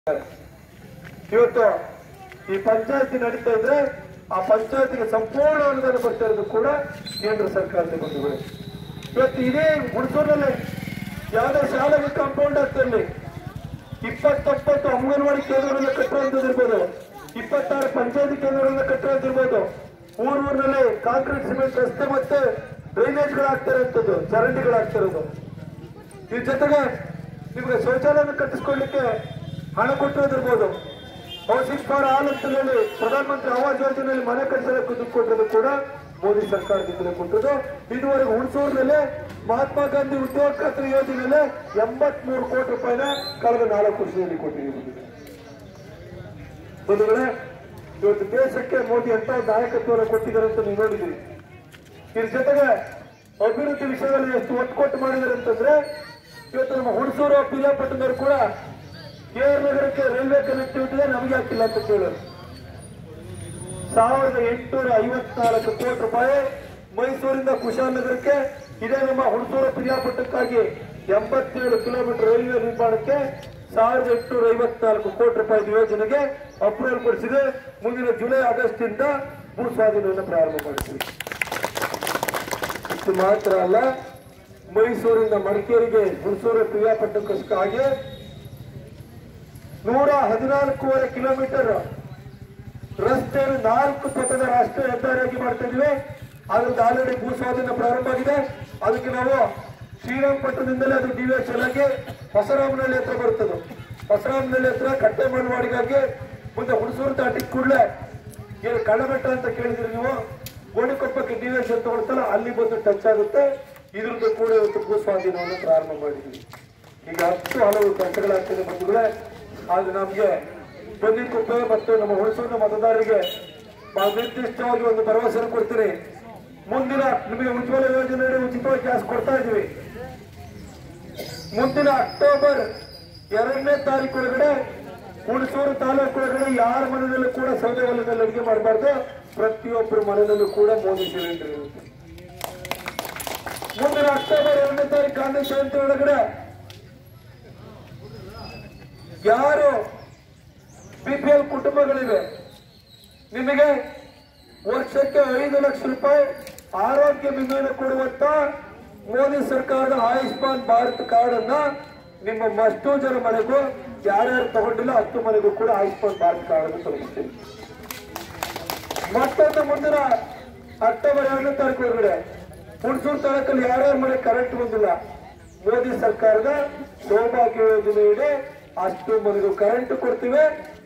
ಇವತ್ತು ಈ ಪಂಚಾಯತಿ ನಡೀತಾ ಇದ್ರೆ ಆ ಪಂಚಾಯತಿಗೆ ಸಂಪೂರ್ಣ ಅನುದಾನ ಬರ್ತಾ ಇರೋದು ಕೂಡ ಕೇಂದ್ರ ಸರ್ಕಾರದ ಬಂಧುಗಳು ಇವತ್ತು ಇದೇ ಹುಣಸೂರಿನಲ್ಲಿ ಯಾವುದೇ ಶಾಲೆಗೆ ಕಾಂಪೌಂಡ್ ಆಗ್ತಿರಲಿ ಇಪ್ಪತ್ತೊಪ್ಪತ್ತು ಅಂಗನವಾಡಿ ಕೇಂದ್ರಗಳನ್ನ ಕಟ್ಟುವಂತದಿರ್ಬೋದು ಇಪ್ಪತ್ತಾರು ಪಂಚಾಯತಿ ಕೇಂದ್ರಗಳನ್ನ ಕಟ್ಟುವಂತಿರ್ಬೋದು ಊರೂರಿನಲ್ಲಿ ಕಾಂಕ್ರೀಟ್ ಸಿಮೆಂಟ್ ರಸ್ತೆ ಮತ್ತೆ ಡ್ರೈನೇಜ್ಗಳಾಗ್ತಾ ಇರೋಂಥದ್ದು ಚರಂಡಿಗಳಾಗ್ತಾ ಇರೋದು ಇದ್ರ ಜೊತೆಗೆ ನಿಮಗೆ ಶೌಚಾಲಯ ಕಟ್ಟಿಸ್ಕೊಳ್ಳಿಕ್ಕೆ ಹಣ ಕೊಟ್ಟಿರೋದಿರ್ಬೋದು ಹೌಸಿಂಗ್ ಫಾರ್ ಆಲ್ ಅಂತ ಹೇಳಿ ಪ್ರಧಾನಮಂತ್ರಿ ಆವಾಸ್ ಯೋಜನೆಯಲ್ಲಿ ಮನೆ ಕಟ್ಟಿಸೋದಕ್ಕೆ ದುಡ್ಡು ಕೊಟ್ಟಿರೋದು ಕೂಡ ಮೋದಿ ಸರ್ಕಾರದಿಂದಲೇ ಕೊಟ್ಟಿರೋದು ಇದುವರೆಗೆ ಹುಣಸೂರಿನಲ್ಲಿ ಮಹಾತ್ಮ ಗಾಂಧಿ ಉದ್ಯೋಗ ಖಾತ್ರಿ ಯೋಜನೆಯಲ್ಲಿ ಎಂಬತ್ಮೂರು ಕೋಟಿ ರೂಪಾಯಿನ ಕಳೆದ ನಾಲ್ಕು ವರ್ಷದಲ್ಲಿ ಕೊಟ್ಟಿದ್ದೀವಿ ಬಂಧುಗಳೇ ಇವತ್ತು ದೇಶಕ್ಕೆ ಮೋದಿ ಅಂತ ನಾಯಕತ್ವವನ್ನು ಕೊಟ್ಟಿದ್ದಾರೆ ಅಂತ ನೀವು ನೋಡಿದ್ದೀರಿ ಇದ್ರ ಜೊತೆಗೆ ಅಭಿವೃದ್ಧಿ ವಿಷಯದಲ್ಲಿ ಎಷ್ಟು ಒತ್ತು ಕೊಟ್ಟು ಮಾಡಿದ್ದಾರೆ ಅಂತಂದ್ರೆ ಇವತ್ತು ನಮ್ಮ ಹುಣಸೂರು ಪಿರಿಯಾಪಟ್ಟಣದವರು ಕೂಡ ಕೆ ಆರ್ ನಗರಕ್ಕೆ ರೈಲ್ವೆ ಕನೆಕ್ಟಿವಿಟಿ ನಮಗೆ ಹಾಕಿಲ್ಲ ಅಂತ ಕೇಳೋರು ಸಾವಿರದ ಎಂಟುನೂರ ಐವತ್ನಾಲ್ಕು ಕೋಟಿ ರೂಪಾಯಿ ಮೈಸೂರಿಂದ ಕುಶಾಲನಗರಕ್ಕೆ ಇದೇ ನಮ್ಮ ಹುಣಸೂರು ಪಿರಿಯಾಪಟ್ಟಣಕ್ಕಾಗಿ ಎಂಬತ್ತೇಳು ಕಿಲೋಮೀಟರ್ ರೈಲ್ವೆ ನಿರ್ಮಾಣಕ್ಕೆ ಸಾವಿರದ ಎಂಟುನೂರ ಐವತ್ನಾಲ್ಕು ಕೋಟಿ ರೂಪಾಯಿ ಯೋಜನೆಗೆ ಅಪ್ರೂವಲ್ ಕೊಡಿಸಿದೆ ಮುಂದಿನ ಜುಲೈ ಆಗಸ್ಟ್ ಇಂದ ಭೂ ಸ್ವಾಧೀನವನ್ನು ಪ್ರಾರಂಭ ಮಾಡ್ತೀವಿ ಇಷ್ಟು ಮಾತ್ರ ಅಲ್ಲ ಮೈಸೂರಿಂದ ಮಡಿಕೇರಿಗೆ ಹುಣಸೂರು ಪಿರಿಯಾಪಟ್ಟಣಕ್ಕಾಗಿ ನೂರ ಹದಿನಾಲ್ಕೂವರೆ ಕಿಲೋಮೀಟರ್ ರಸ್ತೆಯನ್ನು ನಾಲ್ಕು ಪಥದ ರಾಷ್ಟ್ರೀಯ ಹೆದ್ದಾರಿಯಾಗಿ ಮಾಡ್ತಾ ಇದೀವಿ ಅದ್ರದ್ದು ಆಲ್ರೆಡಿ ಭೂ ಸ್ವಾಧೀನ ಪ್ರಾರಂಭ ಆಗಿದೆ ಅದಕ್ಕೆ ನಾವು ಶ್ರೀರಂಗಪಟ್ಟಣದಿಂದಲೇ ಅದು ಡಿವಿಎಚ್ ಆಗಿ ಹೊಸರಾಮನಹಳ್ಳಿ ಹತ್ರ ಬರುತ್ತದೆ ಹೊಸರಾಮನಹಳ್ಳಿ ಹತ್ರ ಕಟ್ಟೆ ಮಣ್ಣವಾಡಿಗಾಗಿ ಮುಂದೆ ಹುಣಸೂರು ದಾಟಿ ಕೂಡಲೇ ಏನು ಕಳ್ಳಬೆಟ್ಟ ಅಂತ ಕೇಳಿದ್ರಿ ನೀವು ಗೋಣಿಕೊಪ್ಪಕ್ಕೆ ಡಿವಿಎಚ್ ಅಂತ ಬರುತ್ತಲ್ಲ ಅಲ್ಲಿ ಬಂದು ಟಚ್ ಆಗುತ್ತೆ ಇದ್ರದ್ದು ಕೂಡ ಇವತ್ತು ಭೂ ಸ್ವಾಧೀನವನ್ನು ಪ್ರಾರಂಭ ಮಾಡಿದ್ವಿ ಈಗ ಹತ್ತು ಹಲವು ಕೆಲಸಗಳಾಗ್ತದೆ ಬಂಧುಗಳೇ ಆದ್ರೆ ನಮ್ಗೆ ಬಂದಿಕೊಪ್ಪೆ ಮತ್ತು ನಮ್ಮ ಹುಣಸೂರಿನ ಮತದಾರರಿಗೆ ಬಹಳ ನಿರ್ದಿಷ್ಟವಾಗಿ ಒಂದು ಭರವಸೆ ಕೊಡ್ತೀನಿ ಮುಂದಿನ ನಿಮಗೆ ಉಜ್ವಲ ಯೋಜನೆಯಡಿ ಉಚಿತವಾಗಿ ಗ್ಯಾಸ್ ಕೊಡ್ತಾ ಇದೀವಿ ಮುಂದಿನ ಅಕ್ಟೋಬರ್ ಎರಡನೇ ತಾರೀಕು ಒಳಗಡೆ ಹುಣಸೂರು ತಾಲೂಕು ಒಳಗಡೆ ಯಾರ ಮನೆಯಲ್ಲೂ ಕೂಡ ಸೌದೆ ಒಲೆಯಲ್ಲಿ ಅಡುಗೆ ಮಾಡಬಾರ್ದು ಪ್ರತಿಯೊಬ್ಬರ ಮನೆಯಲ್ಲೂ ಕೂಡ ಮೋದಿ ಸಿಲಿಂಡರ್ ಇರುತ್ತೆ ಮುಂದಿನ ಅಕ್ಟೋಬರ್ ಎರಡನೇ ತಾರೀಕು ಗಾಂಧಿ ಜಯಂತಿ ಒಳಗಡೆ ಯಾರು ಬಿಪಿಎಲ್ ಕುಟುಂಬಗಳಿವೆ ನಿಮಗೆ ವರ್ಷಕ್ಕೆ ಐದು ಲಕ್ಷ ರೂಪಾಯಿ ಆರೋಗ್ಯ ವಿಮೆಯನ್ನು ಕೊಡುವಂತ ಮೋದಿ ಸರ್ಕಾರದ ಆಯುಷ್ಮಾನ್ ಭಾರತ್ ಕಾರ್ಡ್ ಅನ್ನ ನಿಮ್ಮ ಮಷ್ಟೂ ಜನ ಮನೆಗೂ ಯಾರ್ಯಾರು ತಗೊಂಡಿಲ್ಲ ಹತ್ತು ಮನೆಗೂ ಕೂಡ ಆಯುಷ್ಮಾನ್ ಭಾರತ್ ಕಾರ್ಡ್ ಅನ್ನು ತಲುಪಿಸ್ತೀನಿ ಮತ್ತೊಂದು ಮುಂದಿನ ಅಕ್ಟೋಬರ್ ಎರಡನೇ ತಾರೀಕು ಒಳಗಡೆ ಹುಣಸೂರು ತಾಲೂಕಲ್ಲಿ ಯಾರ್ಯಾರ ಮನೆ ಕರೆಂಟ್ ಬಂದಿಲ್ಲ ಮೋದಿ ಸರ್ಕಾರದ ಸೌಭಾಗ್ಯ ಯೋಜನೆಯಡಿ ಅಷ್ಟು ಮನೆಗೂ ಕರೆಂಟ್ ಕೊಡ್ತೀವಿ